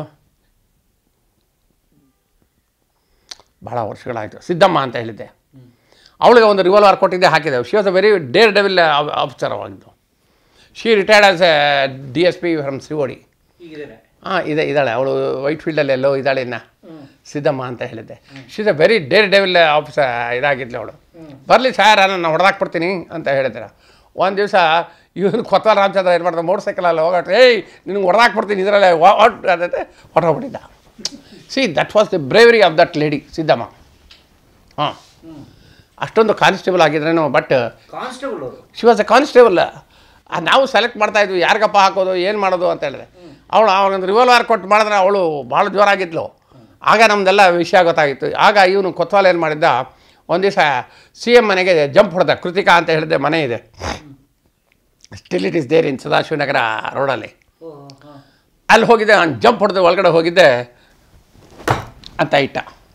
ಭಾಳ ವರ್ಷಗಳಾಯಿತು ಸಿದ್ದಮ್ಮ ಅಂತ ಹೇಳಿದ್ದೆ ಅವಳಿಗೆ ಒಂದು ರಿವಾಲ್ವರ್ ಕೊಟ್ಟಿದ್ದೆ ಹಾಕಿದೆ she was a very daredevil officer ಆಗಿದ್ದು she retired as A D S P from ಸಿವೋಡಿ ಈಗಿದ್ದಾರೆ ಹಾಂ ಇದೆ ಇದ್ದಾಳೆ ಅವಳು ವೈಟ್ ಫೀಲ್ಡಲ್ಲಿ ಎಲ್ಲೋ ಇದ್ದಾಳೆ ಇನ್ನ ಸಿದ್ದಮ್ಮ ಅಂತ ಹೇಳಿದ್ದೆ she's a very daredevil officer ಇದಾಗಿದ್ಲು ಅವಳು ಬರಲಿ ಸಾರ್ ನಾನು ಹೊಡೆದಾಕ್ಬಿಡ್ತೀನಿ ಅಂತ ಹೇಳಿದ್ರೆ ಒಂದು ದಿವಸ ಇವನು ಕೊತ್ತ ರಾಮಚಂದ್ರ ಏನು ಮಾಡ್ತಾರೆ ಮೋಟರ್ ಸೈಕಲಲ್ಲಿ ಹೋಗಟ್ರೆ ಏಯ್ ನಿನಗೆ ಹೊಡೆದಾಕ್ಬಿಡ್ತೀನಿ ಇದರಲ್ಲೇ ವಾಟ್ ಅದಕ್ಕೆ ಹೊರಟೋಗ್ಬಿಟ್ಟಿದ್ದ see that was the bravery of that lady Siddamma ಹಾಂ ಅಷ್ಟೊಂದು ಕಾನ್ಸ್ಟೇಬಲ್ ಆಗಿದ್ರೇನು ಬಟ್ ಕಾನ್ಸ್ಟೇಬಲ್ ಅವರು ಶಿ ವಾಸ್ ಎ ಕಾನ್ಸ್ಟೇಬಲ್ ನಾವು ಸೆಲೆಕ್ಟ್ ಮಾಡ್ತಾ ಇದ್ವಿ ಯಾರಿಗಪ್ಪ ಹಾಕೋದು ಏನು ಮಾಡೋದು ಅಂತ ಹೇಳಿದೆ ಅವಳು ಅವಾಗೊಂದು ರಿವಾಲ್ವರ್ ಕೊಟ್ಟು ಮಾಡಿದ್ರೆ ಅವಳು ಭಾಳ ಜೋರಾಗಿದ್ಲು ಆಗ ನಮ್ಮದೆಲ್ಲ ವಿಷಯ ಗೊತ್ತಾಗಿತ್ತು ಆಗ ಇವನು ಕೊತ್ವಾಲ್ ಏನು ಮಾಡಿದ್ದ ಒಂದು ದಿವಸ ಸಿ ಎಮ್ ಮನೆಗೆ ಜಂಪ್ ಹೊಡೆದ ಕೃತಿಕಾ ಅಂತ ಹೇಳಿದೆ ಮನೆ ಇದೆ still it is there in Sadashivanagar ರೋಡಲ್ಲಿ ಅಲ್ಲಿ ಹೋಗಿದ್ದೆ ಅವ್ನು ಜಂಪ್ ಹೊಡೆದು ಒಳಗಡೆ ಹೋಗಿದ್ದೆ ಅಂತ ಇಟ್ಟ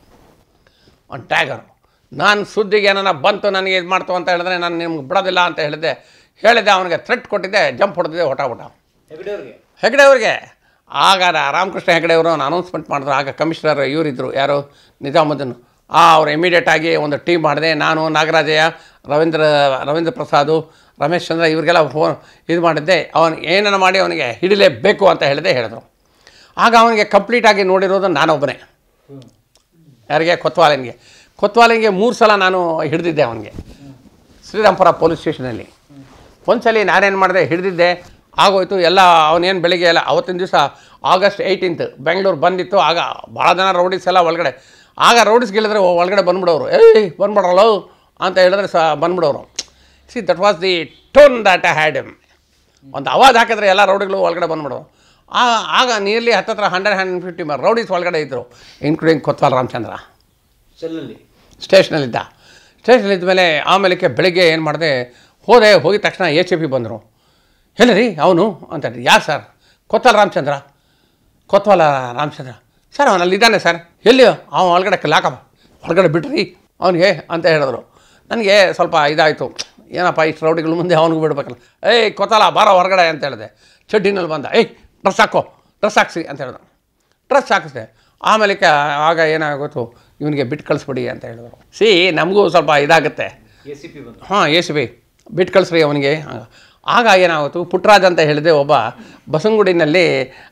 ಒಂದು ಟ್ಯಾಗರು ನಾನು ಸುದ್ದಿಗೆ ಏನಾರ ಬಂತು ನನಗೆ ಇದು ಮಾಡ್ತು ಅಂತ ಹೇಳಿದ್ರೆ ನಾನು ನಿಮ್ಗೆ ಬಿಡೋದಿಲ್ಲ ಅಂತ ಹೇಳಿದ್ದೆ ಹೇಳಿದ್ದೆ ಅವನಿಗೆ ಥ್ರೆಟ್ ಕೊಟ್ಟಿದ್ದೆ ಜಂಪ್ ಹೊಡೆದಿದ್ದೆ ಹೊಟ್ಟಾಬಿಟ್ಟ ಹೆಗ್ಡೆ ಅವ್ರಿಗೆ ಹೆಗಡೆ ಅವ್ರಿಗೆ ಆಗ ರಾ- ರಾಮಕೃಷ್ಣ ಹೆಗಡೆ ಅವರು ಅನೌನ್ಸ್ಮೆಂಟ್ ಮಾಡಿದ್ರು ಆಗ ಕಮಿಷನರ್ ಇವರಿದ್ದರು ಯಾರು ನಿಜಾಮುದ್ದೀನ್ ಆ ಅವ್ರು ಇಮಿಡಿಯೇಟ್ ಆಗಿ ಒಂದು ಟೀಮ್ ಮಾಡಿದೆ ನಾನು ನಾಗರಾಜಯ್ಯ ರವೀಂದ್ರ ರವೀಂದ್ರ ಪ್ರಸಾದು ರಮೇಶ್ ಚಂದ್ರ ಇವ್ರಿಗೆಲ್ಲ ಫೋನ್ ಇದು ಮಾಡಿದ್ದೆ ಅವನು ಏನನ್ನ ಮಾಡಿ ಅವನಿಗೆ ಹಿಡಿಲೇಬೇಕು ಅಂತ ಹೇಳಿದೆ ಹೇಳಿದ್ರು ಆಗ ಅವನಿಗೆ ಕಂಪ್ಲೀಟಾಗಿ ನೋಡಿರೋದು ನಾನೊಬ್ಬನೇ ಯಾರಿಗೆ ಕೊತ್ವಾಲನಿಗೆ ಕೊತ್ವಾಲನಿಗೆ ಮೂರು ಸಲ ನಾನು ಹಿಡಿದಿದ್ದೆ ಅವನಿಗೆ ಶ್ರೀರಾಮ್ಪುರ ಪೊಲೀಸ್ ಸ್ಟೇಷನಲ್ಲಿ ಒಂದ್ಸಲಿ ನಾನೇನು ಮಾಡಿದೆ ಹಿಡಿದಿದ್ದೆ ಆಗೋಯ್ತು ಎಲ್ಲ ಅವನೇನು ಬೆಳಿಗ್ಗೆ ಎಲ್ಲ ಅವತ್ತಿನ ದಿವಸ ಆಗಸ್ಟ್ ಏಯ್ಟೀನ್ತ್ ಬೆಂಗಳೂರು ಬಂದಿತ್ತು ಆಗ ಭಾಳ ಜನ ರೌಡೀಸ್ ಎಲ್ಲ ಒಳಗಡೆ ಆಗ ರೌಡೀಸ್ ಹೇಳಿದ್ರೆ ಒಳಗಡೆ ಬಂದ್ಬಿಡೋರು ಏಯ್ ಬಂದ್ಬಿಡಲ್ಲ ಅಂತ ಹೇಳಿದ್ರೆ ಸ ಬಂದ್ಬಿಡೋರು see that was the tone that I had um ಒಂದು ಅವಾಜ್ ಹಾಕಿದ್ರೆ ಎಲ್ಲ ರೌಡಿಗಳು ಒಳಗಡೆ ಬಂದ್ಬಿಡೋರು ಆ ಆಗ ನಿಯರ್ಲಿ ಹತ್ತತ್ರ ಹಂಡ್ರೆಡ್ ಹಂಡ್ರೆಡ್ ಫಿಫ್ಟಿ ರೌಡೀಸ್ ಒಳಗಡೆ ಇದ್ದರು ಇನ್ಕ್ಲೂಡಿಂಗ್ ಕೊತ್ವಾಲ್ ರಾಮಚಂದ್ರ ಸೆಲ್ಲಲ್ಲಿ ಸ್ಟೇಷನಲ್ಲಿದ್ದ ಸ್ಟೇಷನಲ್ಲಿದ್ದ ಮೇಲೆ ಆಮೇಲೆ ಬೆಳಿಗ್ಗೆ ಏನು ಮಾಡಿದೆ ಹೋದೆ ಹೋಗಿದ ತಕ್ಷಣ ಎಚ್ ಎ ಪಿ ಬಂದರು ಹೇಳಿ ರೀ ಅವನು ಅಂತ ಹೇಳಿ ಯಾರು ಸರ್ ಕೊತ್ವಾಲ ರಾಮಚಂದ್ರ ಕೊತ್ವಾಲ ರಾಮಚಂದ್ರ ಸರ್ ಅವನಲ್ಲಿ ಇದ್ದಾನೆ ಸರ್ ಎಲ್ಲಿ ಅವನು ಒಳಗಡೆ ಲಾಕಪ್ಪ ಹೊರಗಡೆ ಬಿಡ್ರಿ ಅವನಿಗೆ ಅಂತ ಹೇಳಿದ್ರು ನನಗೆ ಸ್ವಲ್ಪ ಇದಾಯಿತು ಏನಪ್ಪ ಇಷ್ಟು ರೌಡಿಗಳು ಮುಂದೆ ಅವನಿಗೆ ಬಿಡ್ಬೇಕಲ್ಲ ಏಯ್ ಕೊತ್ತಾಲ ಬಾರ ಹೊರಗಡೆ ಅಂತ ಹೇಳಿದೆ ಚಡ್ಡಿನಲ್ಲಿ ಬಂದ ಏಯ್ ಡ್ರೆಸ್ ಹಾಕೋ ಡ್ರೆಸ್ ಹಾಕ್ಸಿ ಅಂತ ಹೇಳಿದ್ರು ಡ್ರೆಸ್ ಹಾಕಿಸ್ದೆ ಆಮೇಲೆ ಆಗ ಏನಾಗೋತು ಇವನಿಗೆ ಬಿಟ್ಟು ಕಳಿಸ್ಬಿಡಿ ಅಂತ ಹೇಳಿದ್ರು ಸಿ ನಮಗೂ ಸ್ವಲ್ಪ ಇದಾಗುತ್ತೆ ಎ ಸಿ ಪಿ ಬಂದು ಹಾಂ ಎಸ್ ಬಿ ಬಿಟ್ಟು ಕಳಿಸ್ರಿ ಅವನಿಗೆ ಆಗ ಏನಾಗುತ್ತೆ ಪುಟ್ಟರಾಜ್ ಅಂತ ಹೇಳಿದೆ ಒಬ್ಬ ಬಸವನಗುಡಿನಲ್ಲಿ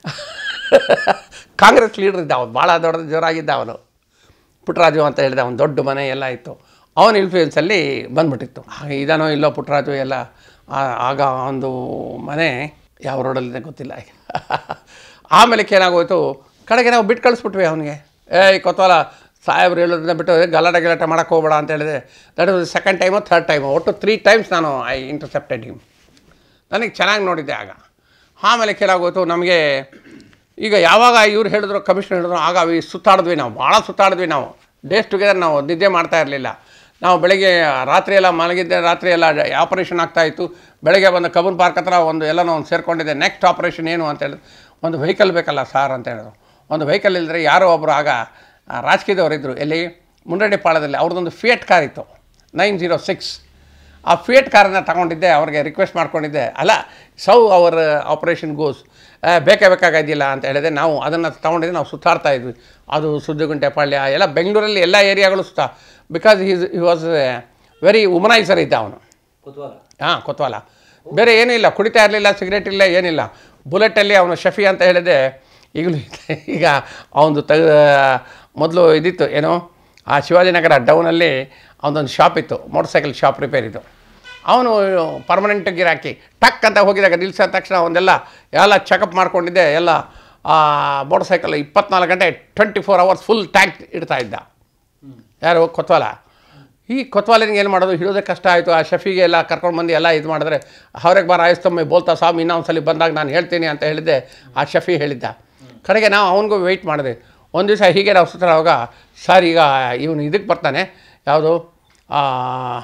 ಕಾಂಗ್ರೆಸ್ ಲೀಡರ್ ಇದ್ದ ಅವನು ಭಾಳ ದೊಡ್ಡ ಜೋರಾಗಿದ್ದ ಅವನು ಪುಟ್ಟರಾಜು ಅಂತ ಹೇಳಿದ ಅವನು ದೊಡ್ಡ ಮನೆ ಎಲ್ಲ ಇತ್ತು ಅವನ ಇನ್ಫ್ಲೂಯೆನ್ಸಲ್ಲಿ ಬಂದ್ಬಿಟ್ಟಿತ್ತು ಹಾಗೆ ಇದಾನೋ ಇಲ್ಲೋ ಪುಟ್ಟರಾಜು ಎಲ್ಲ ಆ- ಆಗ ಒಂದು ಮನೆ ಯಾವ ರೋಡಲ್ಲಿದೆ ಗೊತ್ತಿಲ್ಲ ಈಗ ಆಮೇಲೆ ಏನಾಗೋಯ್ತು ಕಡೆಗೆ ನಾವು ಬಿಟ್ಟು ಕಳಿಸ್ಬಿಟ್ವಿ ಅವನಿಗೆ ಏಯ್ ಕೊತ್ತವಲ್ಲ ಸಾಹೇಬ್ರು ಹೇಳೋದನ್ನ ಬಿಟ್ಟು ಗಲಾಟೆ ಗಿಲಾಟೆ ಮಾಡೋಕ್ಕೆ ಹೋಗ್ಬೇಡ ಅಂತ ಹೇಳಿದೆ that is second time third time ಒಟ್ಟು ತ್ರೀ ಟೈಮ್ಸ್ ನಾನು ಐ ಇಂಟರ್ಸೆಪ್ಟೆಡ್ ಹಿಮ್ ನನಗೆ ಚೆನ್ನಾಗಿ ನೋಡಿದ್ದೆ ಆಗ ಆಮೇಲೆ ಏನಾಗೋಯ್ತು ನಮಗೆ ಈಗ ಯಾವಾಗ ಇವ್ರು ಹೇಳಿದ್ರು ಕಮಿಷನರ್ ಹೇಳಿದ್ರು ಆಗ ಅವಿ ಸುತ್ತಾಡಿದ್ವಿ ನಾವು ಭಾಳ ಸುತ್ತಾಡಿದ್ವಿ ನಾವು ಡೇಸ್ ಟುಗೆದರ್ ನಾವು ನಿದ್ದೆ ಮಾಡ್ತಾ ಇರಲಿಲ್ಲ ನಾವು ಬೆಳಗ್ಗೆ ರಾತ್ರಿ ಎಲ್ಲ ಮಲಗಿದ್ದೆ ರಾತ್ರಿ ಎಲ್ಲ ಆಪರೇಷನ್ ಆಗ್ತಾಯಿತ್ತು ಬೆಳಗ್ಗೆ ಬಂದು ಕಬ್ಬನ್ ಪಾರ್ಕ್ ಹತ್ರ ಒಂದು ಎಲ್ಲ ಒಂದು ಸೇರ್ಕೊಂಡಿದ್ದೆ ನೆಕ್ಸ್ಟ್ ಆಪರೇಷನ್ ಏನು ಅಂತ ಹೇಳಿದ್ರು ಒಂದು ವೆಹಿಕಲ್ ಬೇಕಲ್ಲ ಸಾರ್ ಅಂತ ಹೇಳಿದ್ರು ಒಂದು ವೆಹಿಕಲ್ ಇಲ್ಲದ್ರೆ ಯಾರೋ ಒಬ್ಬರು ಆಗ ಆ, ರಾಜಕೀಯದವರಿದ್ದರು ಎಲ್ಲಿ ಮುಂಡಡಿ ಪಾಳದಲ್ಲಿ ಅವ್ರದ್ದೊಂದು ಫಿಯಟ್ ಕಾರ್ ಇತ್ತು ನೈನ್ ಜೀರೋ ಸಿಕ್ಸ್ ಆ ಫಿಯಟ್ ಕಾರನ್ನು ತಗೊಂಡಿದ್ದೆ ಅವ್ರಿಗೆ ರಿಕ್ವೆಸ್ಟ್ ಮಾಡ್ಕೊಂಡಿದ್ದೆ ಅಲ್ಲ ಸೌ ಅವರ್ ಆಪರೇಷನ್ ಗೋಸ್ ಬೇಕೇ ಬೇಕಾಗಿದ್ದಿಲ್ಲ ಅಂತ ಹೇಳಿದೆ ನಾವು ಅದನ್ನು ತೊಗೊಂಡಿದ್ದೆ ನಾವು ಸುತ್ತಾಡ್ತಾ ಇದ್ವಿ ಅದು ಸುದ್ದಿಗುಂಟೆ ಪಾಳ್ಯ ಎಲ್ಲ ಬೆಂಗಳೂರಲ್ಲಿ ಎಲ್ಲ ಏರಿಯಾಗಳು ಸುತ್ತ because is he was very womaniser ಇದ್ದ ಅವನು ಕೊತ್ವಾಲ ಹಾಂ ಕೊತ್ವಾಲ ಬೇರೆ ಏನೂ ಇಲ್ಲ ಕುಡಿತಾ ಇರಲಿಲ್ಲ ಸಿಗರೇಟ್ ಇಲ್ಲ ಏನಿಲ್ಲ ಬುಲೆಟಲ್ಲಿ ಅವನು ಶಫಿ ಅಂತ ಹೇಳಿದೆ ಈಗಲೂ ಇದೆ. ಈಗ ಅವನದು ತೆಗೆ ಮೊದಲು ಇದಿತ್ತು ಏನು ಆ ಶಿವಾಜಿನಗರ ಡೌನಲ್ಲಿ ಅವನದೊಂದು ಶಾಪ್ ಇತ್ತು ಮೋಟರ್ ಸೈಕಲ್ ಶಾಪ್ ರಿಪೇರ್ ಇದು ಅವನು ಪರ್ಮನೆಂಟ್ ಗಿರಾಕಿ ಟಕ್ ಅಂತ ಹೋಗಿದಾಗ ನಿಲ್ಸಿದ ತಕ್ಷಣ ಅವನ್ನೆಲ್ಲ ಎಲ್ಲ ಚೆಕಪ್ ಮಾಡ್ಕೊಂಡಿದ್ದೆ ಎಲ್ಲ ಆ ಮೋಟರ್ ಸೈಕಲ್ ಇಪ್ಪತ್ನಾಲ್ಕು ಗಂಟೆ twenty four hours full tank ಇಡ್ತಾ ಇದ್ದ ಯಾರು ಕೊತ್ವಾಲ ಈ ಕೊತ್ವಾಲಿನಿಗೆ ಏನು ಮಾಡೋದು ಹಿಡಿಯೋದೇ ಕಷ್ಟ ಆಯಿತು ಆ ಶಫಿಗೆ ಎಲ್ಲ ಕರ್ಕೊಂಡು ಬಂದು ಎಲ್ಲ ಇದು ಮಾಡಿದ್ರೆ ಅವ್ರಿಗೆ ಬಾರ ಆಯಿಸ್ತೊಮ್ಮೆ ಬೋಲ್ತಾ ಸ್ವಾಮಿ ಇನ್ನೊಂದು ಸಲ ಬಂದಾಗ ನಾನು ಹೇಳ್ತೀನಿ ಅಂತ ಹೇಳಿದ್ದೆ ಆ ಶಫಿ ಹೇಳಿದ್ದ ಕಡೆಗೆ ನಾವು ಅವನಿಗೂ ವೆಯ್ಟ್ ಮಾಡಿದೆ ಒಂದು ದಿವಸ ಹೀಗೆ ನಾವು ಸುತ್ತಾಡುವಾಗ ಸರ್ ಈಗ ಇವನು ಇದಕ್ಕೆ ಬರ್ತಾನೆ ಯಾವುದು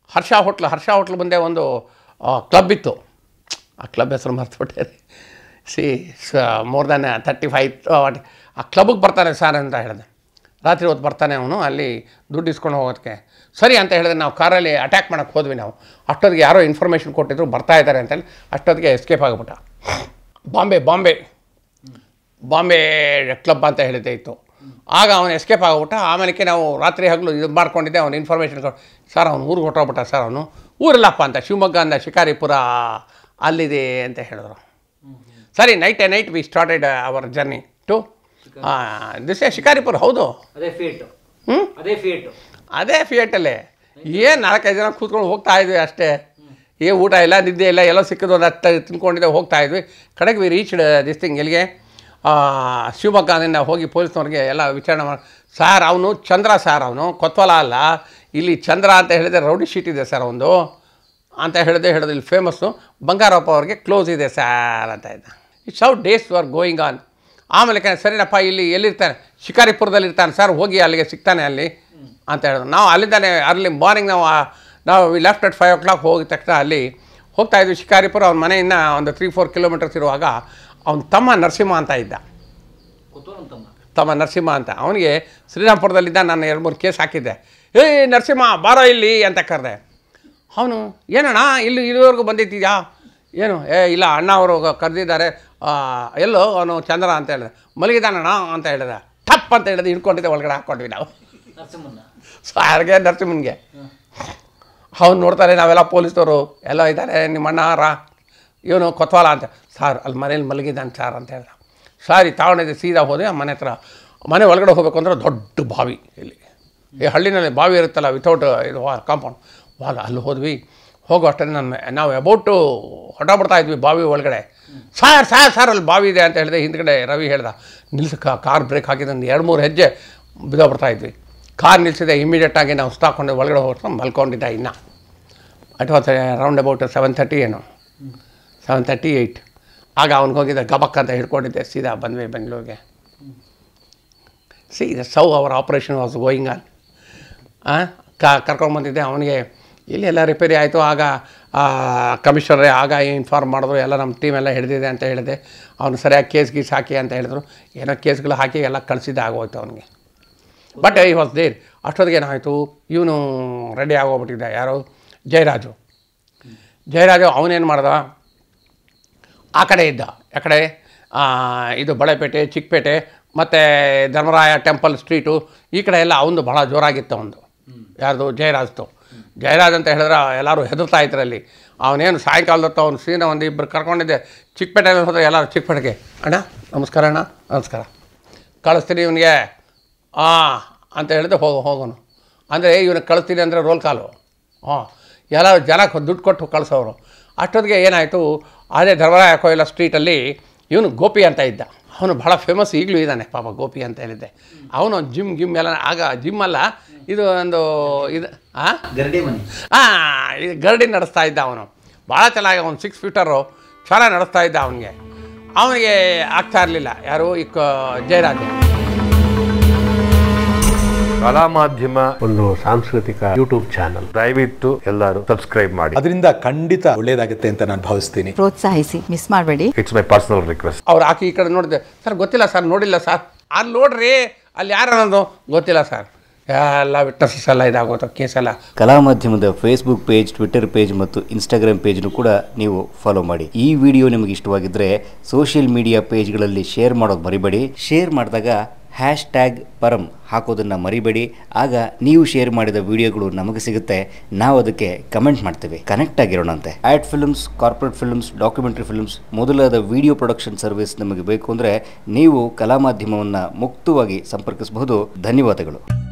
ಹರ್ಷ ಹೋಟ್ಲ್ ಹರ್ಷ ಹೋಟ್ಲ್ ಮುಂದೆ ಒಂದು ಕ್ಲಬ್ ಇತ್ತು ಆ ಕ್ಲಬ್ ಹೆಸರು ಮರ್ತುಬಿಟ್ಟೆ ರೀ see more than thirty five ಆ ಕ್ಲಬ್ಗೆ ಬರ್ತಾನೆ ಸರ್ ಅಂತ ಹೇಳಿದೆ ರಾತ್ರಿ ಹೊತ್ತು ಬರ್ತಾನೆ ಅವನು ಅಲ್ಲಿ ದುಡ್ಡು ಇಸ್ಕೊಂಡು ಹೋಗೋದಕ್ಕೆ ಸರಿ ಅಂತ ಹೇಳಿದ್ರೆ ನಾವು ಕಾರಲ್ಲಿ ಅಟ್ಯಾಕ್ ಮಾಡೋಕ್ಕೆ ಹೋದ್ವಿ ನಾವು ಅಷ್ಟೊತ್ತಿಗೆ ಯಾರೋ ಇನ್ಫಾರ್ಮೇಷನ್ ಕೊಟ್ಟಿದ್ರು ಬರ್ತಾ ಇದ್ದಾರೆ ಅಂತೇಳಿ ಅಷ್ಟೊತ್ತಿಗೆ ಎಸ್ಕೇಪ್ ಆಗಿಬಿಟ್ಟ ಬಾಂಬೆ ಬಾಂಬೆ ಬಾಂಬೆ ಕ್ಲಬ್ ಅಂತ ಹೇಳಿದ್ದೆ ಇತ್ತು ಆಗ ಅವನು ಎಸ್ಕೇಪ್ ಆಗಿಬಿಟ್ಟ ಆಮೇಲೆ ನಾವು ರಾತ್ರಿ ಹಗಲು ಇದು ಮಾಡ್ಕೊಂಡಿದ್ದೆ ಅವ್ನು ಇನ್ಫಾರ್ಮೇಷನ್ ಕೊಟ್ಟು ಸರ್ ಅವ್ನು ಊರಿಗೆ ಹೊಟ್ಟೋಗ್ಬಿಟ್ಟ ಸರ್ ಅವನು ಊರಲ್ಲಪ್ಪ ಅಂತ ಶಿವಮೊಗ್ಗ ಅಂದ ಶಿಕಾರಿಪುರ ಅಲ್ಲಿದೆ ಅಂತ ಹೇಳಿದ್ರು ಸರಿ night a night we started our journey to this Shikaripura ಹೌದು ಅದೇ ಫಿಯೇಟ್ ಹ್ಞೂ ಅದೇ ಫಿಯೇಟ್ ಅದೇ ಫಿಯೇಟಲ್ಲೇ ಏನು ನಾಲ್ಕೈದು ಜನ ಕೂತ್ಕೊಂಡು ಹೋಗ್ತಾ ಇದ್ವಿ ಅಷ್ಟೇ ಏ ಊಟ ಇಲ್ಲ ನಿದ್ದೆ ಇಲ್ಲ ಎಲ್ಲೋ ಸಿಕ್ಕಿದ್ದು ಒಂದು ಹತ್ತು ತಿನ್ಕೊಂಡಿದ್ದೆ ಹೋಗ್ತಾ ಇದ್ವಿ ಕಡೆಗೆ ವಿ ರೀಚ್ಡ್ ದಿಸ್ ಥಿಂಗ್ ಎಲ್ಲಿಗೆ ಆ, ಶಿವಮೊಗ್ಗದಿಂದ ಹೋಗಿ ಪೊಲೀಸ್ನವ್ರಿಗೆ ಎಲ್ಲ ವಿಚಾರಣೆ ಮಾಡಿ ಸರ್ ಅವನು ಚಂದ್ರ ಸರ್ ಅವನು ಕೊತ್ವಾಲ ಅಲ್ಲ ಇಲ್ಲಿ ಚಂದ್ರ ಅಂತ ಹೇಳಿದ್ರೆ ರೌಡಿ ಶೀಟ್ ಇದೆ ಸರ್ ಒಂದು ಅಂತ ಹೇಳಿದೆ ಹೇಳಿದ್ರೆ ಇಲ್ಲಿ ಫೇಮಸ್ಸು ಬಂಗಾರಪ್ಪ ಅವ್ರಿಗೆ ಕ್ಲೋಸ್ ಇದೆ ಸರ್ ಅಂತ ಇದ್ದ it's how days are going on ಆಮೇಲೆ ಕ- ಸರಿನಪ್ಪ ಇಲ್ಲಿ ಎಲ್ಲಿರ್ತಾನೆ ಶಿಕಾರಿಪುರದಲ್ಲಿ ಇರ್ತಾನೆ ಸರ್ ಹೋಗಿ ಅಲ್ಲಿಗೆ ಸಿಗ್ತಾನೆ ಅಲ್ಲಿ ಅಂತ ಹೇಳಿದ್ರು ನಾವು ಅಲ್ಲಿಂದಾನೆ ಅರ್ಲಿ ಮಾರ್ನಿಂಗ್ ನಾವು ಆ- ನಾವು we left at five o'clock ಹೋಗಿದ ತಕ್ಷಣ ಅಲ್ಲಿ ಹೋಗ್ತಾ ಇದ್ವಿ ಶಿಕಾರಿಪುರ ಅವ್ನ ಮನೆಯಿಂದ ಒಂದು ತ್ರೀ ಫೋರ್ ಕಿಲೋಮೀಟರ್ಸ್ ಇರುವಾಗ ಅವನ ತಮ್ಮ ನರಸಿಂಹ ಅಂತ ಇದ್ದ ಕೊತ್ತೂರು ತಮ್ಮ ತಮ್ಮ ನರಸಿಂಹ ಅಂತ ಅವನಿಗೆ ಶ್ರೀರಾಮ್ಪುರದಲ್ಲಿದ್ದ ನಾನು ಎರಡು ಮೂರು ಕೇಸ್ ಹಾಕಿದ್ದೆ ಏಯ್ ನರಸಿಂಹ ಬಾರೋ ಇಲ್ಲಿ ಅಂತ ಕರೆದೆ ಅವನು ಏನಣ್ಣ ಇಲ್ಲಿ ಇಲ್ಲಿವರೆಗೂ ಬಂದಿದ್ದೀಯಾ ಏನು ಏ ಇಲ್ಲ ಅಣ್ಣ ಅವರು ಕರೆದಿದ್ದಾರೆ ಎಲ್ಲೋ ಅವನು ಚಂದ್ರ ಅಂತ ಹೇಳಿದೆ ಮಲಗಿದಾನಣ್ಣ ಅಂತ ಹೇಳಿದ ಟಪ್ ಅಂತ ಹೇಳಿದೆ ಹಿಡ್ಕೊಂಡಿದ್ದೆ ಒಳಗಡೆ ಹಾಕ್ಕೊಂಡ್ವಿ ನಾವು ನರಸಿಂಹನ್ನ ಸಾರ್ಗೆ ನರಸಿಂಹನ್ಗೆ ಅವ್ನು ನೋಡ್ತಾರೆ ನಾವೆಲ್ಲ ಪೊಲೀಸವರು ಎಲ್ಲ ಇದ್ದಾರೆ ನಿಮ್ಮ ಅಣ್ಣ ರಾ ಇವನು ಕೊತ್ವಾಲ ಅಂತ ಸಾರ್ ಅಲ್ಲಿ ಮನೇಲಿ ಮಲಗಿದ್ದಾನೆ ಸಾರ್ ಅಂತ ಹೇಳ್ದ ಸಾರಿ ತಗೊಂಡಿದ್ದೆ ಸೀದಾ ಹೋದೆ ಆ ಮನೆ ಹತ್ರ ಮನೆ ಒಳಗಡೆ ಹೋಗ್ಬೇಕು ಅಂದ್ರೆ ದೊಡ್ಡ ಬಾವಿ ಇಲ್ಲಿ ಈ ಹಳ್ಳಿನಲ್ಲಿ ಬಾವಿ ಇರುತ್ತಲ್ಲ ವಿತೌಟ್ ಇದು ಕಾಂಪೌಂಡ್ ವಾಗ ಅಲ್ಲಿ ಹೋದ್ವಿ ಹೋಗೋ ಅಷ್ಟೇ ನಮ್ಮ ನಾವು ಅಬೌಟು ಹೊಟ್ಟೋಗ್ಬಿಡ್ತಾ ಇದ್ವಿ ಬಾವಿ ಒಳಗಡೆ ಸಾರ್ ಸಾರ್ ಸಾರ್ ಅಲ್ಲಿ ಬಾವಿ ಇದೆ ಅಂತ ಹೇಳಿದೆ ಹಿಂದ್ಗಡೆ ರವಿ ಹೇಳ್ದ ನಿಲ್ಸ ಕಾರ್ ಬ್ರೇಕ್ ಹಾಕಿದ ಒಂದು ಎರಡು ಮೂರು ಹೆಜ್ಜೆ ಬಿದ್ದೋಗ್ಬಿಡ್ತಾ ಇದ್ವಿ ಕಾರ್ ನಿಲ್ಲಿಸಿದೆ ಇಮಿಡಿಯೇಟಾಗಿ ನಾವು ಸ್ಟಾಕೊಂಡು ಒಳಗಡೆ ಹೋಗ್ಕೊಂಡು ಮಲ್ಕೊಂಡಿದ್ದ ಇನ್ನು at was round about seven thirty ಏನು ಸೆವೆನ್ ತರ್ಟಿ ಏಯ್ಟ್ ಆಗ ಅವ್ನಿಗೆ ಹೋಗಿದ್ದೆ ಗಬಕ್ ಅಂತ ಹಿಡ್ಕೊಂಡಿದ್ದೆ ಸೀದಾ ಬಂದ್ವಿ ಬೆಂಗಳೂರಿಗೆ see so our operation was going on ಕರ್ಕೊಂಡು ಬಂದಿದ್ದೆ ಅವನಿಗೆ ಇಲ್ಲಿ ಎಲ್ಲ ರಿಪೇರಿ ಆಯಿತು ಆಗ ಕಮಿಷನರೇ ಆಗ ಇನ್ಫಾರ್ಮ್ ಮಾಡಿದ್ರು ಎಲ್ಲ ನಮ್ಮ ಟೀಮ್ ಎಲ್ಲ ಹಿಡಿದಿದೆ ಅಂತ ಹೇಳಿದೆ ಅವನು ಸರಿಯಾಗಿ ಕೇಸ್ ಗೀಸ್ ಹಾಕಿ ಅಂತ ಹೇಳಿದ್ರು ಏನೋ ಕೇಸ್ಗಳು ಹಾಕಿ ಎಲ್ಲ ಕಳಿಸಿದ್ದೆ ಆಗೋಯ್ತು ಅವನಿಗೆ ಬಟ್ ಐ ವಾಸ್ ದೇರ್ ಅಷ್ಟೊತ್ತಿಗೆ ಏನಾಯಿತು ಇವನು ರೆಡಿ ಆಗೋಗ್ಬಿಟ್ಟಿದ್ದ ಯಾರು ಜಯರಾಜು ಜಯರಾಜು ಅವನೇನು ಮಾಡ್ದ ಆ ಕಡೆ ಇದ್ದ ಆ ಕಡೆ ಆ, ಇದು ಬಳೆಪೇಟೆ ಚಿಕ್ಕಪೇಟೆ ಮತ್ತು ಧರ್ಮರಾಯ ಟೆಂಪಲ್ ಸ್ಟ್ರೀಟು ಈ ಕಡೆ ಎಲ್ಲ ಅವನು ಭಾಳ ಜೋರಾಗಿತ್ತು ಅವನು ಯಾರ್ದು ಜಯರಾಜ್ದು ಜಯರಾಜ್ ಅಂತ ಹೇಳಿದ್ರೆ ಎಲ್ಲರೂ ಹೆದರ್ತಾ ಇದ್ರು ಅಲ್ಲಿ ಅವನೇನು ಸಾಯಂಕಾಲದತ್ತು ಅವ್ನು ಸೀನಾ ಒಂದು ಇಬ್ಬರು ಕರ್ಕೊಂಡಿದ್ದೆ ಚಿಕ್ಕಪೇಟೆಯಲ್ಲಿ ಹೋದ್ರೆ ಎಲ್ಲರೂ ಚಿಕ್ಕಪೇಟೆಗೆ ಅಣ್ಣ ನಮಸ್ಕಾರ ಅಣ್ಣ ನಮಸ್ಕಾರ ಕಳಿಸ್ತೀನಿ ಇವನಿಗೆ ಆ ಅಂತ ಹೇಳಿದ್ರೆ ಹೋಗು ಹೋಗೋನು ಅಂದರೆ ಇವನಿಗೆ ಕಳಿಸ್ತೀನಿ ಅಂದರೆ ರೋಲ್ ಕಾಲು ಹಾಂ ಎಲ್ಲ ಜನ ಕೊ- ದುಡ್ಡು ಕೊಟ್ಟು ಕಳಿಸೋರು ಅಷ್ಟೊತ್ತಿಗೆ ಏನಾಯಿತು ಅದೇ ಧರ್ಮರಾಯ ಕೊಯ್ಲ ಸ್ಟ್ರೀಟಲ್ಲಿ ಇವನು ಗೋಪಿ ಅಂತ ಇದ್ದ ಅವನು ಭಾಳ ಫೇಮಸ್ ಈಗಲೂ ಇದ್ದಾನೆ ಪಾಪ ಗೋಪಿ ಅಂತ ಹೇಳಿದ್ದೆ ಅವನು ಜಿಮ್ ಗಿಮ್ ಎಲ್ಲ ಆಗ ಜಿಮ್ ಅಲ್ಲ ಇದು ಒಂದು ಇದು ಹಾಂ ಗರಡಿ ಮನೆ ಹಾಂ ಇದು ಗರಡಿ ನಡೆಸ್ತಾ ಇದ್ದ ಅವನು ಭಾಳ ಚೆನ್ನಾಗಿ ಅವನು ಸಿಕ್ಸ್ ಫೀಟರು ಚೆನ್ನಾಗಿ ನಡೆಸ್ತಾ ಇದ್ದ ಅವನಿಗೆ ಅವನಿಗೆ ಆಗ್ತಾ ಇರಲಿಲ್ಲ ಯಾರು ಈ ಕ ಜಯರಾಜ್ ಕಲಾ ಮಾಧ್ಯಮ ಒಂದು ಸಾಂಸ್ಕೃತಿಕ ಯೂಟ್ಯೂಬ್ ಚಾನಲ್ ದಯವಿಟ್ಟು ಎಲ್ಲರೂ ಸಬ್ಸ್ಕ್ರೈಬ್ ಮಾಡಿ ಅದರಿಂದ ಖಂಡಿತ ಒಳ್ಳೆಯದಾಗುತ್ತೆ ಅಂತ ನಾನು ಭಾವಿಸ್ತೀನಿ ಪ್ರೋತ್ಸಾಹಿಸಿ ಮಿಸ್ ಮಾಡಬೇಡಿ ಇಟ್ಸ್ ಮೈ ಪರ್ಸನಲ್ ರಿಕ್ವೆಸ್ಟ್ ಅವ್ರು ಆಕೆ ಈ ಕಡೆ ನೋಡಿದೆ ಸರ್ ಗೊತ್ತಿಲ್ಲ ಸರ್ ನೋಡಿಲ್ಲ ಸರ್ ಅಲ್ಲಿ ನೋಡ್ರಿ ಅಲ್ಲಿ ಯಾರು ಅನ್ನೋದು ಗೊತ್ತಿಲ್ಲ ಸರ್ ಎಲ್ಲ ವಿಟ್ನೆಸಸ್ ಎಲ್ಲ ಇದಾಗೋದು ಕೇಸೆಲ್ಲ ಕಲಾ ಮಾಧ್ಯಮದ ಫೇಸ್ಬುಕ್ ಪೇಜ್ ಟ್ವಿಟರ್ ಪೇಜ್ ಮತ್ತು ಇನ್ಸ್ಟಾಗ್ರಾಮ್ ಪೇಜ್ನು ಕೂಡ ನೀವು ಫಾಲೋ ಮಾಡಿ ಈ ವಿಡಿಯೋ ನಿಮಗೆ ಇಷ್ಟವಾಗಿದ್ದರೆ ಸೋಷಿಯಲ್ ಮೀಡಿಯಾ ಪೇಜ್ಗಳಲ್ಲಿ ಶೇರ್ ಮಾಡೋದು ಮರಿಬೇಡಿ ಶೇರ್ ಮಾಡಿದಾಗ ಹ್ಯಾಶ್ ಟ್ಯಾಗ್ ಪರಂ ಹಾಕೋದನ್ನು ಮರಿಬೇಡಿ ಆಗ ನೀವು ಶೇರ್ ಮಾಡಿದ ವಿಡಿಯೋಗಳು ನಮಗೆ ಸಿಗುತ್ತೆ ನಾವು ಅದಕ್ಕೆ ಕಮೆಂಟ್ ಮಾಡ್ತೇವೆ ಕನೆಕ್ಟ್ ಆಗಿರೋಣಂತೆ ad films corporate films documentary films ಮೊದಲಾದ ವಿಡಿಯೋ ಪ್ರೊಡಕ್ಷನ್ ಸರ್ವಿಸ್ ನಮಗೆ ಬೇಕು ಅಂದರೆ ನೀವು ಕಲಾ ಮಾಧ್ಯಮವನ್ನು ಮುಕ್ತವಾಗಿ ಸಂಪರ್ಕಿಸಬಹುದು ಧನ್ಯವಾದಗಳು